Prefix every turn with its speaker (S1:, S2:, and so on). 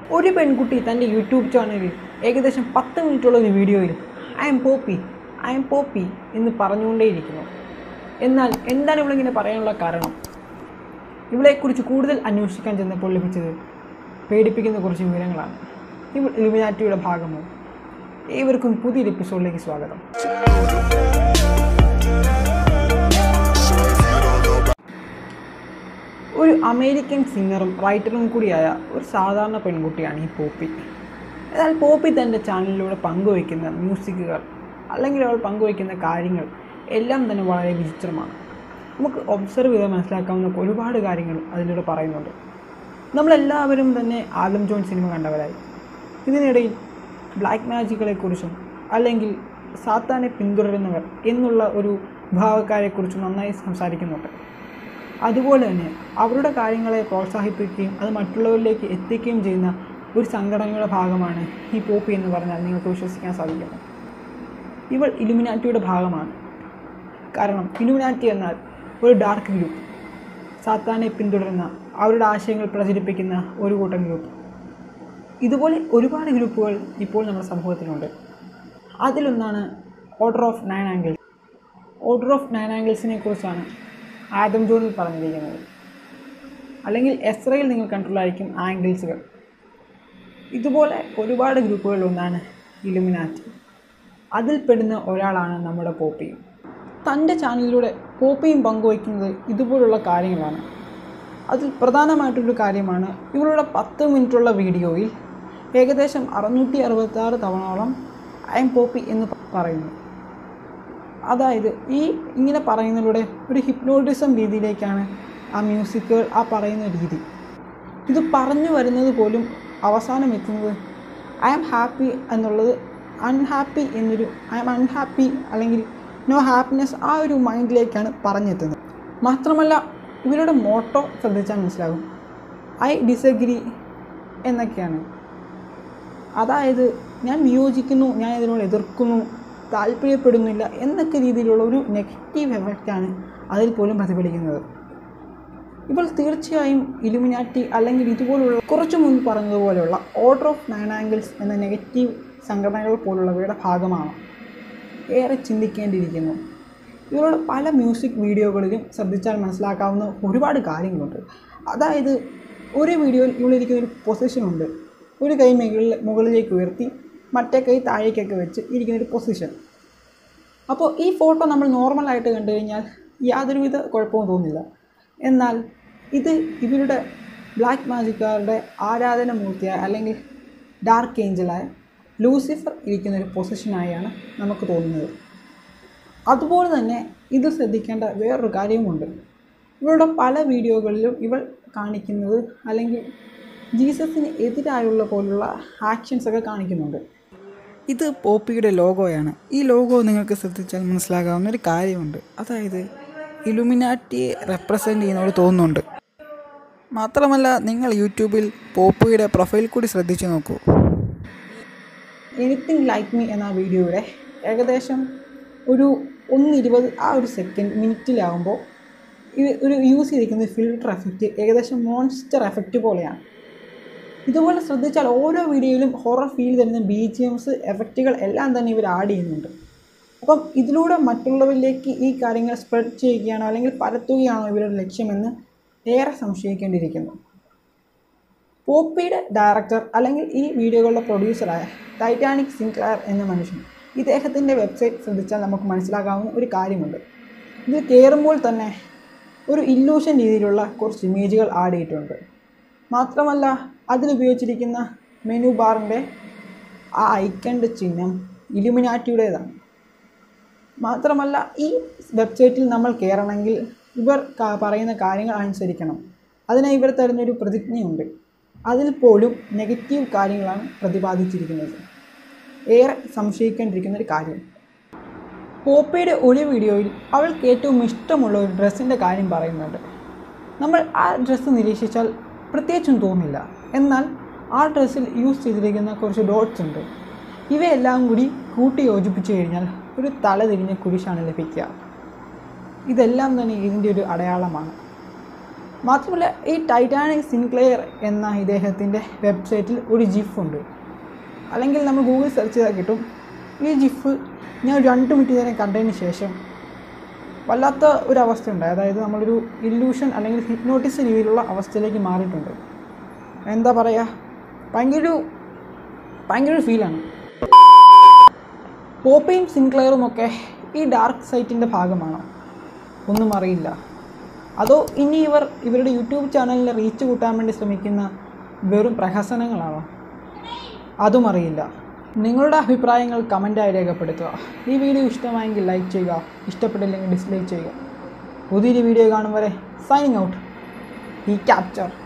S1: ഒരു പെൺകുട്ടി തൻ്റെ യൂട്യൂബ് ചാനലിൽ ഏകദേശം പത്ത് മിനിറ്റുള്ള ഒരു വീഡിയോയിൽ I'm Poppy I'm Poppy എന്ന് പറഞ്ഞുകൊണ്ടേയിരിക്കുന്നു എന്നാൽ എന്താണ് ഇവളിങ്ങനെ പറയാനുള്ള കാരണം ഇവളെക്കുറിച്ച് കൂടുതൽ അന്വേഷിക്കാൻ ചെന്നപ്പോൾ ലഭിച്ചത് പേടിപ്പിക്കുന്ന കുറച്ച് വിവരങ്ങളാണ് ഇവൾ ഇലുമിനാറ്റിയുടെ ഭാഗമോ ഏവർക്കും പുതിയൊരു എപ്പിസോഡിലേക്ക് സ്വാഗതം ഒരു അമേരിക്കൻ സിംഗറും റൈറ്ററും കൂടിയായ ഒരു സാധാരണ പെൺകുട്ടിയാണ് ഈ പോപ്പി എന്നാൽ പോപ്പി തൻ്റെ ചാനലിലൂടെ പങ്കുവയ്ക്കുന്ന മ്യൂസിക്കുകൾ അല്ലെങ്കിൽ അവൾ പങ്കുവയ്ക്കുന്ന കാര്യങ്ങൾ എല്ലാം തന്നെ വളരെ വിചിത്രമാണ് നമുക്ക് ഒബ്സർവ് ചെയ്ത് മനസ്സിലാക്കാവുന്ന ഒരുപാട് കാര്യങ്ങൾ അതിലൂടെ പറയുന്നുണ്ട് നമ്മളെല്ലാവരും തന്നെ ആലം ജോൺ സിനിമ കണ്ടവരായി ഇതിനിടയിൽ ബ്ലാക്ക് മാജിക്കുകളെക്കുറിച്ചും അല്ലെങ്കിൽ സാത്താനെ പിന്തുടരുന്നവർ എന്നുള്ള ഒരു വിഭാഗക്കാരെക്കുറിച്ചും നന്നായി സംസാരിക്കുന്നുണ്ട് അതുപോലെ തന്നെ അവരുടെ കാര്യങ്ങളെ പ്രോത്സാഹിപ്പിക്കുകയും അത് മറ്റുള്ളവരിലേക്ക് എത്തിക്കുകയും ചെയ്യുന്ന ഒരു സംഘടനയുടെ ഭാഗമാണ് ഈ പോപ്പി എന്ന് പറഞ്ഞാൽ നിങ്ങൾക്ക് വിശ്വസിക്കാൻ സാധിക്കുന്നു ഇവൾ ഇലുമിനാറ്റിയുടെ ഭാഗമാണ് കാരണം ഇലുമിനാറ്റി എന്നാൽ ഒരു ഡാർക്ക് ഗ്രൂപ്പ് സാത്താനെ പിന്തുടരുന്ന അവരുടെ ആശയങ്ങൾ പ്രചരിപ്പിക്കുന്ന ഒരു കൂട്ടം ഗ്രൂപ്പ് ഇതുപോലെ ഒരുപാട് ഗ്രൂപ്പുകൾ ഇപ്പോൾ നമ്മുടെ സമൂഹത്തിലുണ്ട് അതിലൊന്നാണ് order of nine angles order of nine ആംഗിൾസിനെ കുറിച്ചാണ് ആദം ജോണിൽ പറഞ്ഞിരിക്കുന്നത് അല്ലെങ്കിൽ എസ്രയിൽ നിങ്ങൾ കണ്ടിട്ടുള്ളതായിരിക്കും ആംഗിൾസുകൾ ഇതുപോലെ ഒരുപാട് ഗ്രൂപ്പുകളിൽ ഒന്നാണ് ഇലുമിനാറ്റി അതിൽപ്പെടുന്ന ഒരാളാണ് നമ്മുടെ പോപ്പിയും തൻ്റെ ചാനലിലൂടെ പോപ്പിയും പങ്കുവയ്ക്കുന്നത് ഇതുപോലുള്ള കാര്യങ്ങളാണ് അതിൽ പ്രധാനമായിട്ടൊരു കാര്യമാണ് ഇവളുടെ പത്ത് മിനിറ്റുള്ള വീഡിയോയിൽ ഏകദേശം അറുന്നൂറ്റി അറുപത്താറ് തവണയോളം ഐ എം പോപ്പി എന്ന് പറയുന്നു അതായത് ഈ ഇങ്ങനെ പറയുന്നതിലൂടെ ഒരു ഹിപ്നോട്ടിസം രീതിയിലേക്കാണ് ആ മ്യൂസിക്കുകൾ ആ പറയുന്ന രീതി ഇത് പറഞ്ഞു വരുന്നത് പോലും അവസാനം എത്തുന്നത് ഐ ആം ഹാപ്പി എന്നുള്ളത് അൺഹാപ്പി എന്നൊരു ഐ ആം അൺഹാപ്പി അല്ലെങ്കിൽ നോ ഹാപ്പിനെസ് ആ ഒരു മൈൻഡിലേക്കാണ് പറഞ്ഞെത്തുന്നത് മാത്രമല്ല ഇവരുടെ മോട്ടോ ശ്രദ്ധിച്ചാൽ മനസ്സിലാകും ഐ ഡിസഗ്രി എന്നൊക്കെയാണ് അതായത് ഞാൻ വിയോജിക്കുന്നു ഞാൻ ഇതിനോട് എതിർക്കുന്നു താല്പര്യപ്പെടുന്നില്ല എന്നൊക്കെ രീതിയിലുള്ള ഒരു നെഗറ്റീവ് എഫക്റ്റാണ് അതിൽ പോലും പ്രതിഫലിക്കുന്നത് ഇപ്പോൾ തീർച്ചയായും ഇലുമിനാറ്റി അല്ലെങ്കിൽ ഇതുപോലുള്ള കുറച്ചു മുൻപ് പറഞ്ഞതുപോലെയുള്ള ഓർഡർ ഓഫ് നയൻ ആംഗിൾസ് എന്ന നെഗറ്റീവ് സംഘടനകൾ പോലുള്ളവയുടെ ഭാഗമാണ് ഏറെ ചിന്തിക്കേണ്ടിയിരിക്കുന്നു ഇവരുടെ പല മ്യൂസിക് വീഡിയോകളിലും ശ്രദ്ധിച്ചാൽ മനസ്സിലാക്കാവുന്ന ഒരുപാട് കാര്യങ്ങളുണ്ട് അതായത് ഒരു വീഡിയോയിൽ ഇവളിരിക്കുന്ന ഒരു പൊസിഷനുണ്ട് ഒരു കൈ മുകളിൽ മുകളിലേക്ക് ഉയർത്തി മറ്റേ കൈ താഴേക്കൊക്കെ വെച്ച് ഇരിക്കുന്ന ഒരു പൊസിഷൻ അപ്പോൾ ഈ ഫോട്ടോ നമ്മൾ നോർമലായിട്ട് കണ്ടു കഴിഞ്ഞാൽ യാതൊരുവിധ കുഴപ്പവും തോന്നില്ല എന്നാൽ ഇത് ഇവരുടെ ബ്ലാക്ക് മാജിക്കാരുടെ ആരാധനമൂർത്തിയായ അല്ലെങ്കിൽ ഡാർക്ക് ഏഞ്ചലായ ലൂസിഫർ ഇരിക്കുന്ന ഒരു പൊസിഷനായാണ് നമുക്ക് തോന്നുന്നത് അതുപോലെ തന്നെ ഇത് ശ്രദ്ധിക്കേണ്ട വേറൊരു കാര്യവുമുണ്ട് ഇവളുടെ പല വീഡിയോകളിലും ഇവൾ കാണിക്കുന്നത് അല്ലെങ്കിൽ ജീസസിന് എതിരായുള്ള പോലുള്ള ആക്ഷൻസ് ഒക്കെ കാണിക്കുന്നുണ്ട് ഇത് പോപ്പിയുടെ ലോഗോയാണ് ഈ ലോഗോ നിങ്ങൾക്ക് ശ്രദ്ധിച്ചാൽ മനസ്സിലാകാവുന്ന ഒരു കാര്യമുണ്ട് അതായത് ഇലുമിനാറ്റിയെ റെപ്രസെൻ്റ് ചെയ്യുന്ന പോലെ തോന്നുന്നുണ്ട് മാത്രമല്ല നിങ്ങൾ യൂട്യൂബിൽ പോപ്പിയുടെ പ്രൊഫൈൽ കൂടി ശ്രദ്ധിച്ചു നോക്കൂ എനിത്തിങ് ലൈക്ക് മീ എന്ന വീഡിയോയുടെ ഏകദേശം ഒരു ഒന്ന് ഇരുപത് ആ ഒരു സെക്കൻഡ് മിനിറ്റിലാകുമ്പോൾ ഇത് ഒരു യൂസ് ചെയ്തിരിക്കുന്ന ഫിൽട്ടർ എഫക്റ്റ് ഏകദേശം മോൺസ്റ്റർ എഫക്റ്റ് പോലെയാണ് ഇതുപോലെ ശ്രദ്ധിച്ചാൽ ഓരോ വീഡിയോയിലും ഹൊറർ ഫീൽ തരുന്ന ബി ജി എംസ് എഫക്റ്റുകൾ എല്ലാം തന്നെ ഇവർ ആഡ് ചെയ്യുന്നുണ്ട് അപ്പം ഇതിലൂടെ മറ്റുള്ളവരിലേക്ക് ഈ കാര്യങ്ങൾ സ്പ്രെഡ് ചെയ്യുകയാണോ അല്ലെങ്കിൽ പരത്തുകയാണോ ഇവരുടെ ലക്ഷ്യമെന്ന് ഏറെ സംശയിക്കേണ്ടിയിരിക്കുന്നു പോപ്പിയുടെ ഡയറക്ടർ അല്ലെങ്കിൽ ഈ വീഡിയോകളുടെ പ്രൊഡ്യൂസറായ ടൈറ്റാനിക് സിൻക്ലയർ എന്ന മനുഷ്യൻ ഇദ്ദേഹത്തിൻ്റെ വെബ്സൈറ്റ് ശ്രദ്ധിച്ചാൽ നമുക്ക് മനസ്സിലാക്കാവുന്ന ഒരു കാര്യമുണ്ട് ഇത് കയറുമ്പോൾ തന്നെ ഒരു ഇല്ലൂഷൻ രീതിയിലുള്ള കുറച്ച് ഇമേജുകൾ ആഡ് ചെയ്തിട്ടുണ്ട് മാത്രമല്ല അതിലുപയോഗിച്ചിരിക്കുന്ന മെനു ബാറിൻ്റെ ആ ഐക്കണിൻ്റെ ചിഹ്നം ഇലുമിനാറ്റിയുടേതാണ് മാത്രമല്ല ഈ വെബ്സൈറ്റിൽ നമ്മൾ കയറണമെങ്കിൽ ഇവർ പറയുന്ന കാര്യങ്ങൾ അനുസരിക്കണം അതിനായി ഇവർ തരുന്നൊരു പ്രതിജ്ഞയുണ്ട് അതിൽ പോലും നെഗറ്റീവ് കാര്യങ്ങളാണ് പ്രതിപാദിച്ചിരിക്കുന്നത് ഏറെ സംശയിക്കേണ്ടിയിരിക്കുന്ന ഒരു കാര്യം പോപ്പയുടെ ഒരു വീഡിയോയിൽ അവൾക്ക് ഏറ്റവും ഇഷ്ടമുള്ള ഒരു ഡ്രസ്സിൻ്റെ കാര്യം പറയുന്നുണ്ട് നമ്മൾ ആ ഡ്രസ്സ് നിരീക്ഷിച്ചാൽ പ്രത്യേകിച്ചും തോന്നില്ല എന്നാൽ ആ ഡ്രസ്സിൽ യൂസ് ചെയ്തിരിക്കുന്ന കുറച്ച് ഡോട്ട്സ് ഉണ്ട് ഇവയെല്ലാം കൂടി കൂട്ടി യോജിപ്പിച്ച് കഴിഞ്ഞാൽ ഒരു തല തിരിഞ്ഞ കുരിശാണ് ലഭിക്കുക ഇതെല്ലാം തന്നെ ഇതിൻ്റെ ഒരു അടയാളമാണ് മാത്രമല്ല ഈ ടൈറ്റാനിക് സിൻക്ലെയർ എന്ന ഇദ്ദേഹത്തിൻ്റെ വെബ്സൈറ്റിൽ ഒരു ജിഫ് ഉണ്ട് അല്ലെങ്കിൽ നമ്മൾ ഗൂഗിൾ സെർച്ച് ചെയ്താൽ കിട്ടും ഈ ജിഫ് ഞാൻ ഒരു രണ്ട് മിനിറ്റ് നേരം കണ്ടതിന് ശേഷം വല്ലാത്ത ഒരു അവസ്ഥ ഉണ്ടായി അതായത് നമ്മളൊരു ഇല്യൂഷൻ അല്ലെങ്കിൽ ഹിപ്നോട്ടിസ് രീതിയിലുള്ള അവസ്ഥയിലേക്ക് മാറിയിട്ടുണ്ട് എന്താ പറയുക ഭയങ്കര ഒരു ഭയങ്കര ഒരു ഫീലാണ് പോപ്പയും സിൻക്ലെയറും ഒക്കെ ഈ ഡാർക്ക് സൈറ്റിൻ്റെ ഭാഗമാണോ ഒന്നും അറിയില്ല അതോ ഇനി ഇവർ ഇവരുടെ യൂട്യൂബ് ചാനലിലെ റീച്ച് കൂട്ടാൻ വേണ്ടി ശ്രമിക്കുന്ന വെറും പ്രഹസനങ്ങളാണോ അതും അറിയില്ല നിങ്ങളുടെ അഭിപ്രായങ്ങൾ കമൻറ്റായി രേഖപ്പെടുത്തുക ഈ വീഡിയോ ഇഷ്ടമായെങ്കിൽ ലൈക്ക് ചെയ്യുക ഇഷ്ടപ്പെട്ടില്ലെങ്കിൽ ഡിസ്ലൈക്ക് ചെയ്യുക പുതിയൊരു വീഡിയോ കാണും വരെ സൈനിങ് ഔട്ട് ഈ ക്യാപ്ചർ